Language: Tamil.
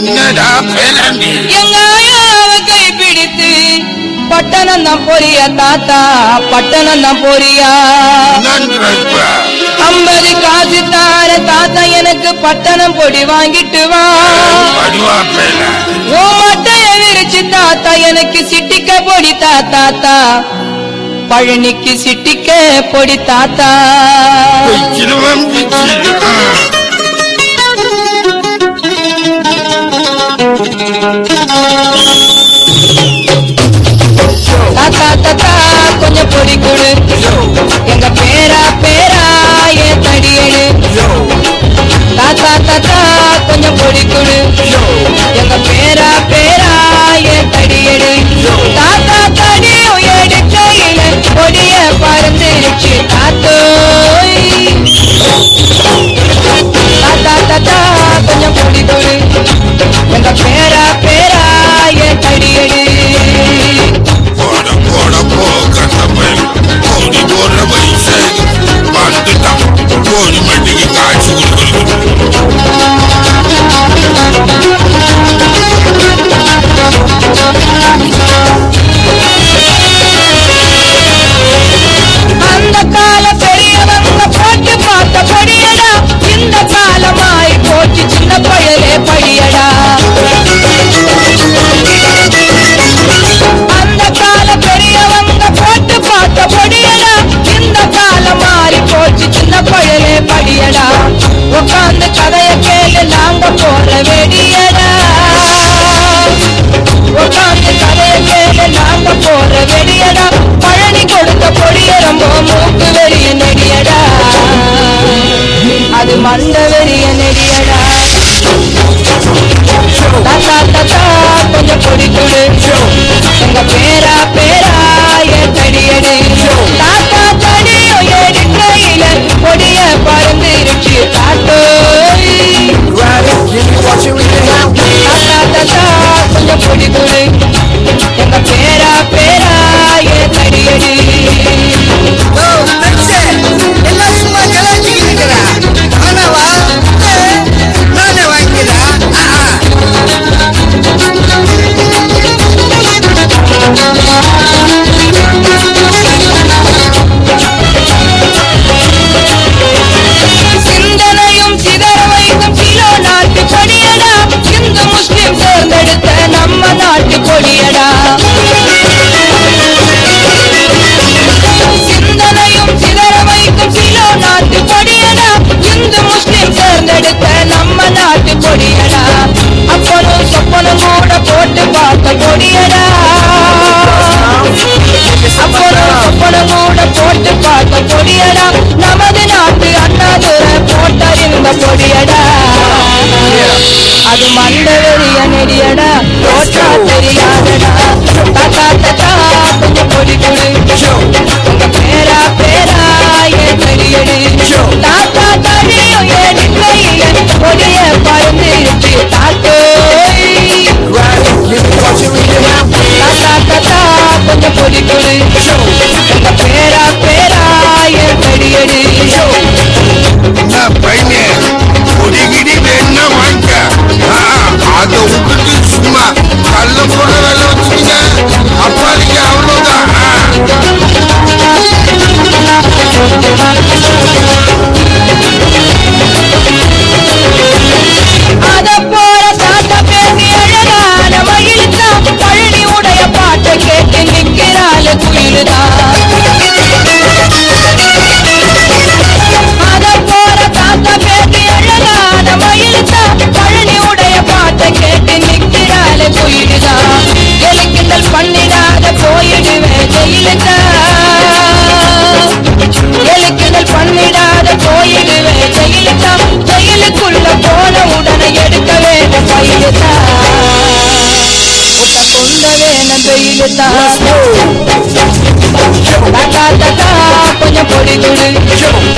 என்னடா பேராண்டி எங்க ஆயாவ கை பிடித்து பட்டணம் தான் போறியா தாத்தா பட்டணம் தான் போறியா என்னன்ற இப்ப ஐம்பது காசு தார தாத்தா எனக்கு பட்டணம் பொடி வாங்கிட்டு வா படுவா பேர ஓ மட்டைய விரிச்சு தாத்தா எனக்கு சிட்டிக்க பொடி தாத்தா பழனிக்கு சிட்டிக்க பொடி தாத்தா சிறுவம் தாத்தா தாத்தா கொஞ்சம் பொடி கொடு எங்க பேரா பேரா ஏன் தடியடு தாத்தா தாத்தா கொஞ்சம் பொடி கொடு எங்க பேரா பேரா ஏன் தடியடு தாத்தா தடியும் எடுக்கையில பொடிய பறந்துருச்சு தாத்தோய் தாத்தா தாத்தா கொஞ்சம் பொடி கொடு எங்க பேரா பேரா ஏன் தடியடு போட போட போ கட்டப்பையன் கோடி போடுற வயசு வந்துட்டான் கோடி மண்டிக்கு காய்ச்சி கொடுக்கறது அந்த கால பெரியவங்க போட்டு பார்த்த படியடா இந்த காலமாய் போச்சு சின்ன பயலே படியடா அந்த கால பெரியவங்க போட்டு பார்த்த படியடா இந்த காலம் மாறி போச்சு சின்ன பயலே படியடா உட்காந்து கதைய கேளு நாங்க போற வெடியடா உட்காந்து கதைய கேளு நாங்க போற வெடியடா பழனி கொடுத்த பொடிய ரொம்ப மூக்கு வெறிய நெடியடா அது மண்ட வெறிய நெடியடா தாத்தா தாத்தா கொஞ்சம் பொடி கொடு எங்க பேரா பேரா என் தடியடு தாத்தா தடியோ எடுக்கையில பொடிய பறந்துருச்சு தாத்தோய் தாத்தா தாத்தா கொஞ்சம் பொடி கொடு எங்க பேரா பேரா என் தடியடு எல்லாம் சும்மா கலாச்சிக்கிட்டு இருக்கிறா ஆனாவா நானே வாங்கிக்கிறா சிந்தனையும் சிதற வைக்கும் கிலோ நாட்டு கொடியடா இந்து முஸ்லிம் தேர்ந்தெடுத்த நம்ம நாட்டு கொடியடா சிந்தனையும் சிதற வைக்கும் கிலோ நாட்டு கொடியடா இந்து முஸ்லிம் தேர்ந்தெடுத்த நம்ம நாட்டு கொடியடா அப்பனும் சொப்பனும் கூட போட்டு பார்த்த கொடியடா அப்பனும் சொப்பனும் கூட போட்டு பார்த்த கொடியடா நமது நாட்டு அண்ணாதுரை போட்டறிந்த கொடியடா அது மண்ட வெறிய நெடியடா போட்டா தெரியாதடா தாத்தா தாத்தா கொஞ்சம் பொடி கொடு உங்க பேரா பேரா ஏன் தெரியடு தாத்தா தடியும் எடுக்கையில கொடிய பறந்துருச்சு தாத்தோய் தாத்தா தாத்தா கொஞ்சம் பொடி கொடு உங்க பேரா பேரா ஏன் தெரியடு என்ன பையனே குடிகிடி வேணா வாங்கிக்க ஆ, அதை விட்டுட்டு சும்மா கள்ள போட வேலை வச்சுக்கீங்க அப்பாடிக்கு அவ்வளவுதான் ஆ. அத போல தாத்தா பேசி அழகான மயில்தான் பழனி உடைய பாட்டை கேட்டு நிக்கிறாள் குயிலுதான் அத போல தாத்தா பேசி அழகான மயில்தான் பழனி உடைய பாட்டை கேட்டு நிக்கிறாள் குயிலுதான் எலிக்கிண்டல் பண்ணிடாத போயிடுவேன் ஜெயிலுதான் எலிக்கிண்டல் பண்ணிடாத போயிடுவேன் ஜெயிலுதான் ஜெயிலுக்குள்ள போன உடனே எடுக்க வேணும் பயிலுதான் முட்டை கொண்ட வேணும் வெயிலுதான் தாத்தா தாத்தா கொஞ்சம் பொடி கொடு